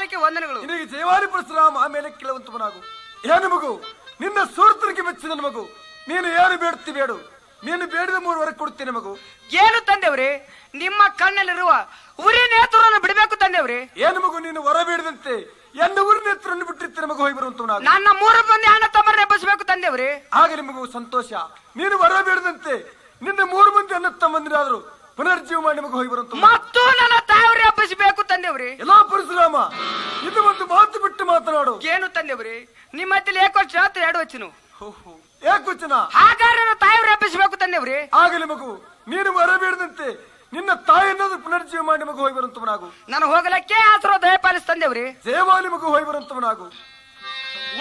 ಪಾದಕ್ಕೆ ವಂದನೆಗಳು ನಿನಗೆ ಜಯವಾರಿ ಪರಶುರಾಮ ಆಮೇಲೆ ಕೇಳುವಂತವನಾಗು ಏನು ಮಗು ನಿನ್ನ ಸೂರ್ತನಿಗೆ ಮೆಚ್ಚಿದ ಮಗು ನೀನು ಏನು ಬೇಡ್ತಿ ಬೇಡು ನೀನು ಬೇಡಿದ ಮೂರು ವರೆ ಕೊಡ್ತೇನೆ ಮಗು ಏನು ತಂದೆವ್ರಿ ನಿಮ್ಮ ಕಣ್ಣಲ್ಲಿರುವ ಉರಿ ನೇತ್ರವನ್ನು ಬಿಡಬೇಕು ತಂದೆವ್ರಿ ಏನು ಮಗು ನೀನು ವರ ಬೇಡದಂತೆ ಎನ್ನ ಊರಿನ ಹತ್ರವನ್ನು ಬಿಟ್ಟಿರ್ತೇನೆ ಮಗು ಹೋಗಿ ಬರುವಂತವನಾಗು ನನ್ನ ಮೂರು ಮಂದಿ ಅಣ್ಣ ತಮ್ಮರನ್ನ ಎಬ್ಬಿಸಬೇಕು ತಂದೆವ್ರಿ ಆಗಲಿ ಮಗು ಸಂತೋಷ ನೀನು ವರ ಬೇಡದಂತೆ ನಿನ್ನ ಮೂರು ಮಂದಿ ಅನ್ನ ತಮ್ಮಂದಿರಾದ್ರು ಪುನರ್ಜೀವ ಮಾಡಿ ಮಗು ಹೋಗಿ ಬರುವಂತ ಮತ್ತು ನನ್ನ ತಾಯವ್ರಿ ಎಬ್ಬಿಸಬೇಕು ತಂದೆವ್ರಿ ಎಲ್ಲಾ ಪರಶುರಾಮ ಇದು ಒಂದು ಮಾತು ಬಿಟ್ಟು ಮಾತನಾಡು ಏನು ತಂದೆವ್ರಿ ನಿಮ್ಮ ಹತ್ತಿರ ಏಕ ವರ್ಷ ಹತ್ತು ಎರಡು ವಚನ ಏಕವಚನ ಹಾಗಾದ್ರೆ ನನ್ನ ತಾಯವ್ರಿ ಎಬ್ಬಿಸಬೇಕು ತಂದೆವ್ರಿ ಆಗಲಿ ಮಗು ನೀನು ವರ ಬೇಡದಂತೆ ನಿನ್ನ ತಾಯಿಯನ್ನಾದ್ರು ಪುನರ್ಜೀವ ಮಾಡಿ ಮಗು ಹೋಗಿ ಬರುವಂತವನಾಗು ನಾನು ಹೋಗಲಕ್ಕೆ ಆಸರೋ ದಯಪಾಲಿಸ್ ತಂದೆವ್ರಿ ಜಯವಾಲಿ ಮಗು ಹೋಗಿ ಬರುವಂತವನಾಗು